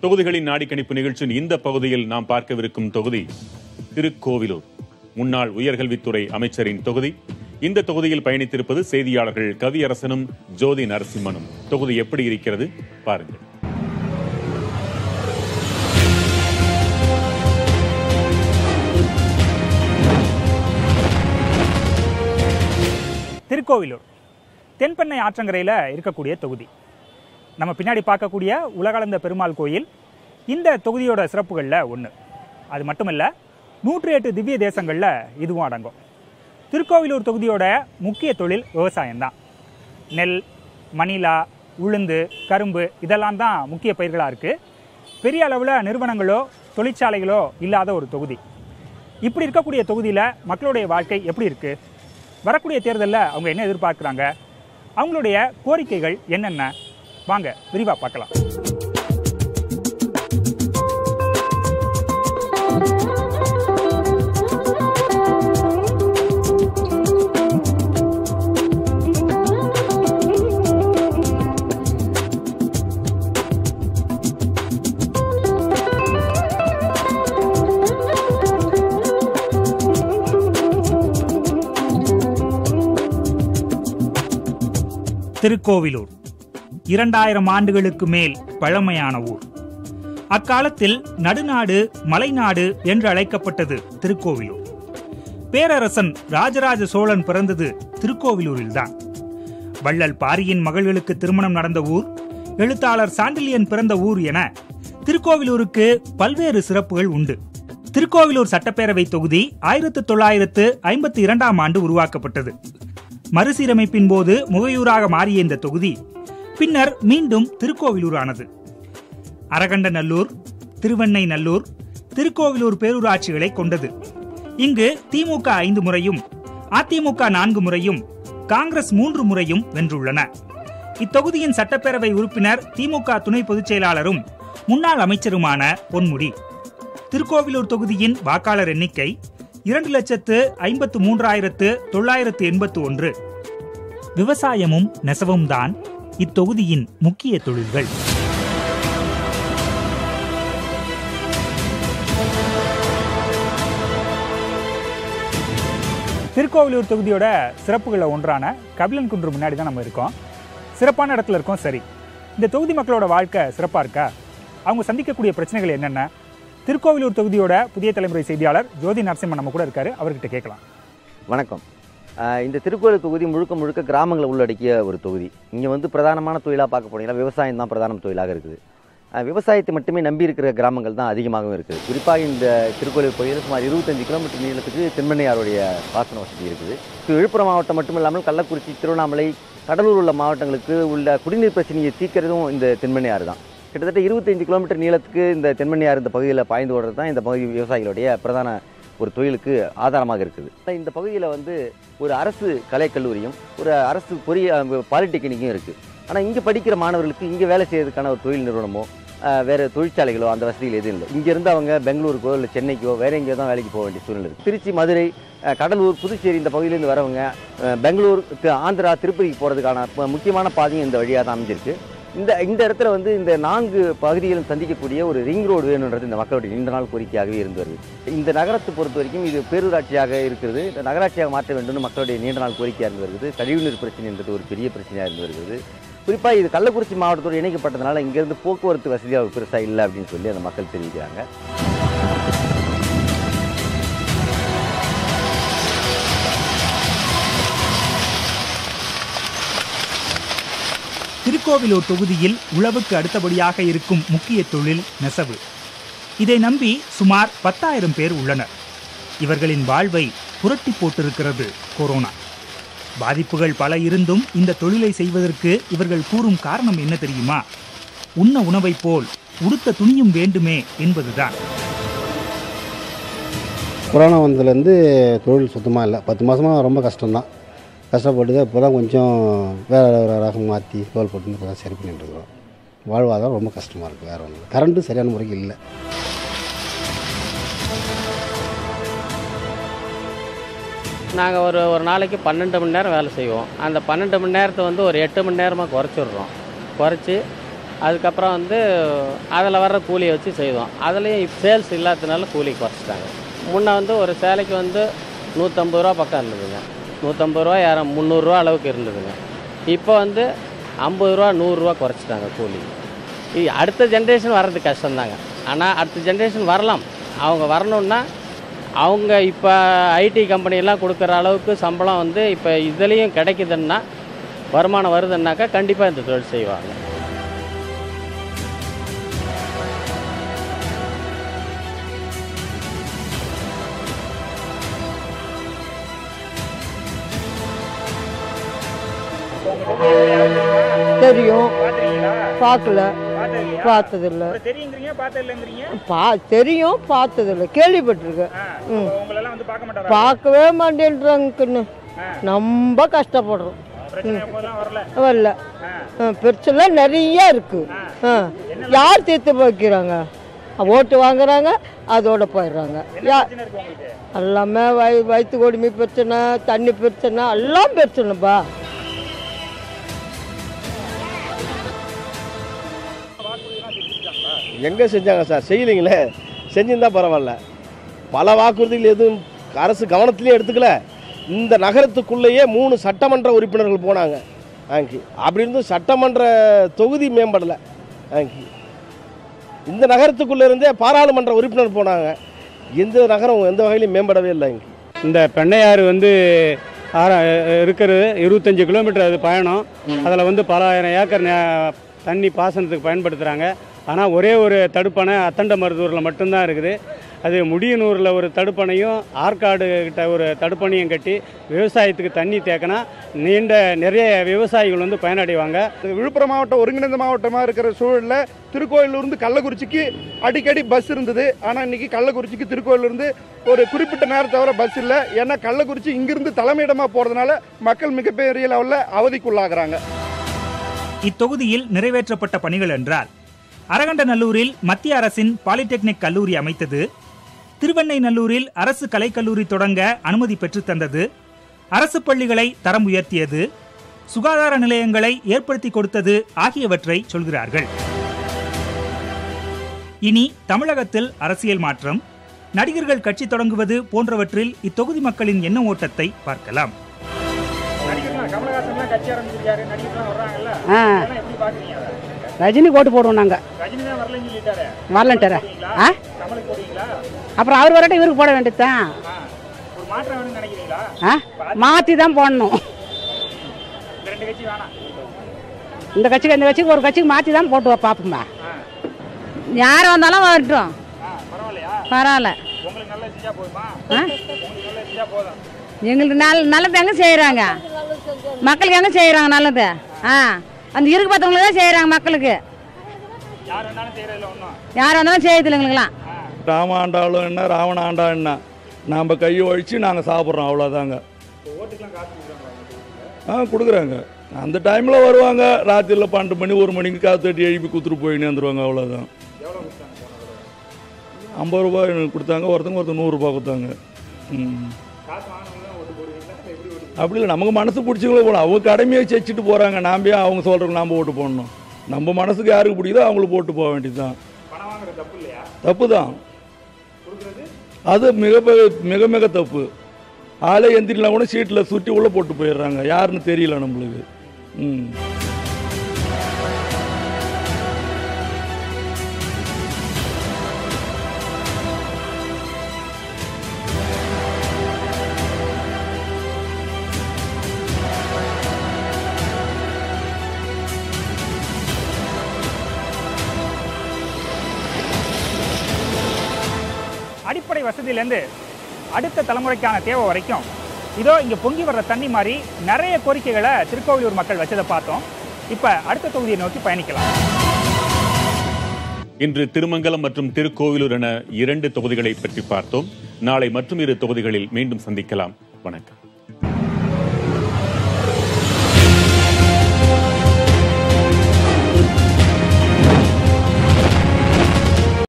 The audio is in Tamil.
தொகுதிகளின் நாடிக்கணிப்பு நிகழ்ச்சியின் இந்த பகுதியில் நாம் பார்க்கவிருக்கும் தொகுதி திருக்கோவிலூர் முன்னாள் உயர்கல்வித்துறை அமைச்சரின் தொகுதி இந்த தொகுதியில் பயணித்திருப்பது செய்தியாளர்கள் கவியரசனும் ஜோதி நரசிம்மனும் தொகுதி எப்படி இருக்கிறது பாருங்கள் திருக்கோவிலூர் தென்பெண்ணை ஆற்றங்கரையில் இருக்கக்கூடிய தொகுதி நம்ம பின்னாடி பார்க்கக்கூடிய உலகளந்த பெருமாள் கோயில் இந்த தொகுதியோட சிறப்புகளில் ஒன்று அது மட்டுமல்ல நூற்றி எட்டு திவ்ய தேசங்களில் இதுவும் அடங்கும் திருக்கோவிலூர் தொகுதியோட முக்கிய தொழில் விவசாயம்தான் நெல் மணிலா உளுந்து கரும்பு இதெல்லாம் தான் முக்கிய பயிர்களாக இருக்குது பெரிய அளவில் நிறுவனங்களோ தொழிற்சாலைகளோ இல்லாத ஒரு தொகுதி இப்படி இருக்கக்கூடிய தொகுதியில் மக்களுடைய வாழ்க்கை எப்படி இருக்குது வரக்கூடிய தேர்தலில் அவங்க என்ன எதிர்பார்க்குறாங்க அவங்களுடைய கோரிக்கைகள் என்னென்ன வாங்க விரிவாக பார்க்கலாம் திருக்கோவிலூர் இரண்டாயிரம் ஆண்டுகளுக்கு மேல் பழமையான ஊர் அக்காலத்தில் நடுநாடு மலைநாடு என்று அழைக்கப்பட்டது திருக்கோவிலூர் பேரரசன் ராஜராஜ சோழன் பிறந்தது திருக்கோவிலூரில்தான் வள்ளல் பாரியின் மகள்களுக்கு திருமணம் நடந்த ஊர் எழுத்தாளர் சாண்டிலியன் பிறந்த ஊர் என திருக்கோவிலூருக்கு பல்வேறு சிறப்புகள் உண்டு திருக்கோவிலூர் சட்டப்பேரவை தொகுதி ஆயிரத்து தொள்ளாயிரத்து ஐம்பத்தி இரண்டாம் ஆண்டு உருவாக்கப்பட்டது மறுசீரமைப்பின் போது முகையூராக மாறிய இந்த தொகுதி பின்னர் மீண்டும் திருக்கோவிலூர் ஆனது அரகண்டநல்லூர் திருவெண்ணை நல்லூர் திருக்கோவிலூர் பேரூராட்சிகளை கொண்டது இங்கு திமுக ஐந்து முறையும் அதிமுக நான்கு முறையும் காங்கிரஸ் மூன்று முறையும் வென்றுள்ளன இத்தொகுதியின் சட்டப்பேரவை உறுப்பினர் திமுக துணை பொதுச் செயலாளரும் முன்னாள் அமைச்சருமான பொன்முடி திருக்கோவிலூர் தொகுதியின் வாக்காளர் எண்ணிக்கை இரண்டு லட்சத்து ஐம்பத்து மூன்றாயிரத்து தொள்ளாயிரத்து எண்பத்து ஒன்று விவசாயமும் நெசவும் தான் இத்தொகுதியின் முக்கிய தொழில்கள் திருக்கோவிலூர் தொகுதியோட சிறப்புகளில் ஒன்றான கபிலன் குன்று முன்னாடி தான் நம்ம இருக்கோம் சிறப்பான இடத்துல இருக்கோம் சரி இந்த தொகுதி மக்களோட வாழ்க்கை சிறப்பாக இருக்கா அவங்க சந்திக்கக்கூடிய பிரச்சனைகள் என்னென்ன திருக்கோவிலூர் தொகுதியோட புதிய தலைமுறை செய்தியாளர் ஜோதி நரசிம்மன் நம்ம கூட இருக்காரு அவர்கிட்ட கேட்கலாம் வணக்கம் ஆஹ் இந்த திருக்கோயில் தொகுதி முழுக்க முழுக்க கிராமங்களை உள்ளடக்கிய ஒரு தொகுதி இங்கே வந்து பிரதானமான தொழிலாக பார்க்க போனீங்கன்னா விவசாயம் தான் பிரதான தொழிலாக இருக்குது ஆஹ் விவசாயத்தை மட்டுமே நம்பி இருக்கிற கிராமங்கள் தான் அதிகமாகவும் இருக்குது குறிப்பாக இந்த திருக்கோயில் பகுதியில் சுமார் இருபத்தஞ்சு கிலோமீட்டர் நீளத்துக்கு தென்மண்ணையாருடைய பாசன வசதி இருக்குது இது விழுப்புரம் மாவட்டம் மட்டும் இல்லாமல் கள்ளக்குறிச்சி திருவண்ணாமலை கடலூர் உள்ள மாவட்டங்களுக்கு உள்ள குடிநீர் பிரச்சனையை தீர்க்கிறதும் இந்த தென்மண்ணையாறு தான் கிட்டத்தட்ட இருபத்தஞ்சு கிலோமீட்டர் நீளத்துக்கு இந்த தென்மண்ணையாறு இந்த பகுதியில் பாய்ந்து ஓடுறது தான் இந்த பகுதி விவசாயிகளுடைய பிரதான ஒரு தொழிலுக்கு ஆதாரமாக இருக்குது இந்த பகுதியில் வந்து ஒரு அரசு கலைக்கல்லூரியும் ஒரு அரசு பொறிய பாலிடெக்னிக்கும் இருக்குது ஆனால் இங்கே படிக்கிற மாணவர்களுக்கு இங்கே வேலை செய்யறதுக்கான ஒரு தொழில் நிறுவனமோ அஹ், வேறு தொழிற்சாலைகளோ அந்த வசதிகள் எதுவும் இல்லை இங்கேருந்து அவங்க பெங்களூருக்கோ இல்லை சென்னைக்கோ வேற எங்கேயோ தான் வேலைக்கு போக வேண்டிய சூழ்நிலை இருக்குது திருச்சி மதுரை அஹ், கடலூர் புதுச்சேரி இந்த பகுதியிலேருந்து வரவங்க அஹ், பெங்களூர் தி- ஆந்திரா திருப்பதிக்கு போகிறதுக்கான ப- முக்கியமான பாதையும் இந்த வழியாக தான் அமைஞ்சிருக்கு இந்த இந்த இடத்துல வந்து இந்த நான்கு பகுதிகளும் சந்திக்கக்கூடிய ஒரு ரிங் ரோடு வேணுன்றது இந்த மக்களுடைய நீண்ட நாள் கோரிக்கையாகவே இருந்து வருது இந்த நகரத்தை பொறுத்த வரைக்கும் இது பேரூராட்சியாக இருக்கிறது இந்த நகராட்சியாக மாற்ற வேண்டும்னு மக்களுடைய நீண்ட நாள் கோரிக்கையாக இருந்து வருகிறது கழிவுநீர் பிரச்சனை என்பது ஒரு பெரிய பிரச்சனையாக இருந்து வருகிறது குறிப்பாக இது கள்ளக்குறிச்சி மாவட்டத்தோடு இணைக்கப்பட்டதுனால இங்கேருந்து போக்குவரத்து வசதியாக பெருசாக இல்லை அப்படின்னு சொல்லி அந்த மக்கள் தெரிவிக்கிறாங்க திருக்கோவிலூர் தொகுதியில் உழவுக்கு அடுத்தபடியாக இருக்கும் முக்கிய தொழில் நெசவு இதை நம்பி சுமார் பத்தாயிரம் பேர் உள்ளனர் இவர்களின் வாழ்வை புரட்டி போட்டிருக்கிறது கொரோனா பாதிப்புகள் பல இருந்தும் இந்த தொழிலை செய்வதற்கு இவர்கள் கூறும் காரணம் என்ன தெரியுமா உண்ண உணவைப் போல் உடுத்த துணியும் வேண்டுமே என்பதுதான் கொரோனா வந்ததுலேருந்து தொழில் சுத்தமாக இல்லை பத்து மாதமாக ரொம்ப கஷ்டம்தான் கஷ்டப்பட்டு தான் இப்போ தான் கொஞ்சம் வேறு வேறு ரகம் மாற்றி தோல் போட்டு இப்போ தான் சரி பண்ணிட்டு இருக்கிறோம் வாழ்வாதாரம் ரொம்ப கஷ்டமாக இருக்குது வேறு ஒன்றும் கரண்ட்டு சரியான முறைக்கு இல்லை நாங்கள் ஒரு ஒரு நாளைக்கு பன்னெண்டு மணி நேரம் வேலை செய்வோம் அந்த பன்னெண்டு மணி நேரத்தை வந்து ஒரு எட்டு மணி நேரமாக குறைச்சிடுறோம் குறைச்சி அதுக்கப்புறம் வந்து அதில் வர்ற கூலியை வச்சு செய்வோம் அதுலேயும் சேல்ஸ் இல்லாததுனால கூலி குறைச்சிட்டாங்க முன்ன வந்து ஒரு சேலைக்கு வந்து நூற்றம்பது ரூபா பக்கம் இருந்ததுங்க நூற்றம்பது ரூபா யார முந்நூறுரூவா அளவுக்கு இருந்ததுங்க இப்போ வந்து ஐம்பது ரூபா நூறுரூவா குறைச்சிட்டாங்க கூலி இ- அடுத்த ஜென்ரேஷன் வர்றது கஷ்டம்தாங்க ஆனால் அடுத்த ஜென்ரேஷன் வரலாம் அவங்க வரணுன்னா அவங்க இப்போ ஐடி கம்பெனியெல்லாம் கொடுக்குற அளவுக்கு சம்பளம் வந்து இப்போ இதுலேயும் கிடைக்குதுன்னா வருமானம் வருதுன்னாக்கா கண்டிப்பாக இந்த தொழில் செய்வாங்க தெரியும் பாத்துறீங்களா பார்க்கல பார்த்தது இல்லையா பார்த்ததில்ல அப்புறம் தெரியுங்கிறீங்க பார்த்தது இல்லைங்கிறீங்க பா தெரியும் பார்த்ததில்ல கேள்விப்பட்டிருக்கேன் ஆ, ம். அப்போ உங்களெல்லாம் வந்து பார்க்க மாட்டாரா பார்க்கவே மாட்டேன்றாங்கன்னு ஆ. ரொம்ப கஷ்டப்படுறோம் பிரச்சனை எப்போதெல்லாம் வரல வரல ஆ. ஆ, பிரச்சனை நிறைய இருக்கு ஆ. யார் தீர்த்து வைக்கிறாங்க ஓட்டு வாங்குறாங்க அதோட போயிடுறாங்க யா பிரச்சனை இருக்கு உங்களுக்கு எல்லாமே வய வயிற்று கொடுமை பிரச்சனை தண்ணி பிரச்சனை எல்லாம் பிரச்சனைப்பா எங்கே செஞ்சாங்க சார் செய்யலைங்களே செஞ்சிருந்தா பரவாயில்ல பல வாக்குறுதிகள் எதுவும் அரசு கவனத்திலே எடுத்துக்கல இந்த நகரத்துக்குள்ளேயே மூணு சட்டமன்ற உறுப்பினர்கள் போனாங்க ஆங்கி அப்படி இருந்தும் சட்டமன்ற தொகுதி மேம்படலை ஆங்கி இந்த நகரத்துக்குள்ளே இருந்தே பாராளுமன்ற உறுப்பினர் போனாங்க எந்த நகரம் எந்த வகையிலும் மேம்படவே இல்லை இங்கே இந்த பெண்ணையாறு வந்து ஆற- இருக்கிறது இருபத்தஞ்சி கிலோமீட்டர் அது பயணம் அதில் வந்து பல ஆயிரம் ஏக்கர் நே- தண்ணி பாசனத்துக்கு பயன்படுத்துகிறாங்க ஆனால் ஒரே ஒரு தடுப்பணை அத்தண்ட மருதூரில் மட்டும்தான் இருக்குது அது முடியனூரில் ஒரு தடுப்பணையும் ஆற்காடு கிட்ட ஒரு தடுப்பணையும் கட்டி விவசாயத்துக்கு தண்ணி தேக்கினா நீண்ட நிறைய விவசாயிகள் வந்து பயனடைவாங்க விழுப்புரம் மாவட்டம் ஒருங்கிணைந்த மாவட்டமாக இருக்கிற சூழலில் திருக்கோயிலூர்ந்து கள்ளக்குறிச்சிக்கு அடிக்கடி பஸ் இருந்தது ஆனால் இன்னைக்கு கள்ளக்குறிச்சிக்கு திருக்கோயிலூர்ந்து ஒரு குறிப்பிட்ட நேரம் தவிர பஸ் இல்லை ஏன்னா கள்ளக்குறிச்சி இங்கிருந்து தலைமையிடமாக போகிறதுனால மக்கள் மிகப்பெரிய லெவலில் அவதிக்குள்ளாகிறாங்க இத்தொகுதியில் நிறைவேற்றப்பட்ட பணிகள் என்றால் அரகண்டநல்லூரில் மத்திய அரசின் பாலிடெக்னிக் கல்லூரி அமைத்தது திருவெண்ணைநல்லூரில் அரசு கலைக்கல்லூரி தொடங்க அனுமதி பெற்றுத் தந்தது அரசு பள்ளிகளை தரம் உயர்த்தியது சுகாதார நிலையங்களை ஏற்படுத்தி கொடுத்தது ஆகியவற்றை சொல்கிறார்கள் இனி தமிழகத்தில் அரசியல் மாற்றம் நடிகர்கள் கட்சி தொடங்குவது போன்றவற்றில் இத்தொகுதி மக்களின் எண்ண ஓட்டத்தை பார்க்கலாம் கமலஹாசன் கட்சி ஆரம்பிச்சிருக்காரு நடிகர்லாம் வர்றாங்கல்ல எப்படி பாக்குறீங்க ரஜினி ஓட்டு போடுவோம் நாங்கள் ரஜினி தான் வரலன்னு சொல்லிட்டாரு வரலன்ட்டார ஆ கமலுக்கு போடுவீங்களா அப்புறம் அவர் வரட்டும் இவருக்கு போட வேண்டியது தான் ஆ. ஒரு மாற்றம் வேணும்னு நினைக்கிறீங்களா ஆ மாற்றி தான் போடணும் இந்த ரெண்டு கட்சி வேணாம் இந்த கட்சிக்கு இந்த கட்சிக்கு ஒரு கட்சிக்கு மாற்றி தான் போட்டு பார்ப்போம்பா ஆ. யார் வந்தாலும் வரட்டும் ஆ, பரவாயில்லையா பரவாயில்ல உங்களுக்கு நல்லா செஞ்சா போதுமா ஆ உங்களுக்கு நல்லா செஞ்சா போதும் எங்களுக்கு நல்ல நல்லது எங்கே செய்கிறாங்க மக்களுக்கு எங்கே செய்கிறாங்க நல்லது ஆ அந்த இருக்கு பார்த்தவங்களுக்கு தான் செய்கிறாங்க மக்களுக்கு யார் வேணாலும் செய்யறதுல ஒன்றும் யார் வந்தாலும் செய்யறதில்ல எங்களுக்குலாம் ராம ஆண்டாலும் என்ன ராவண ஆண்டா என்ன நாம் கையை ஒழிச்சு நாங்கள் சாப்பிட்றோம் அவ்வளோதாங்க ஆ கொடுக்குறாங்க அந்த டைமில் வருவாங்க ராத்திரியில் பன்னெண்டு மணி ஒரு மணிக்கு காத்து தட்டி எழுப்பி குத்துட்டு போயின்னு வந்துருவாங்க அவ்வளோதான் ஐம்பது ரூபாய் எனக்கு கொடுத்தாங்க ஒருத்தங்க ஒருத்தங்க நூறுரூபா கொடுத்தாங்க ம் அப்படி இல்லை நமக்கு மனசு பிடிச்சவங்கள போகலாம் அவங்க கடமையை செச்சுட்டு போகிறாங்க நாம் ஏன் அவங்க சொல்கிறவங்க நாம் ஓட்டு போடணும் நம்ம மனசுக்கு யாருக்கு பிடிக்குதோ அவங்களுக்கு போட்டு போக வேண்டியது தான் பணம் வாங்குறது தப்பு இல்லையா தப்பு தான் அது மிக பெ- மிக மிக தப்பு ஆளே எந்திரிலாம் கூட சீட்டில் சுற்றி உள்ளே போட்டு போயிடுறாங்க யாருன்னு தெரியல நம்மளுக்கு ம் அடிப்படை வசதியிலேருந்து அடுத்த தலைமுறைக்கான தேவை வரைக்கும் இதோ இங்கே பொங்கி வர்ற தண்ணி மாதிரி நிறைய கோரிக்கைகளை திருக்கோவிலூர் மக்கள் வச்சதை பார்த்தோம் இப்போ அடுத்த தொகுதியை நோக்கி பயணிக்கலாம் இன்று திருமங்கலம் மற்றும் திருக்கோவிலூர் என இரண்டு தொகுதிகளை பற்றி பார்த்தோம் நாளை மற்றும் இரு தொகுதிகளில் மீண்டும் சந்திக்கலாம் வணக்கம்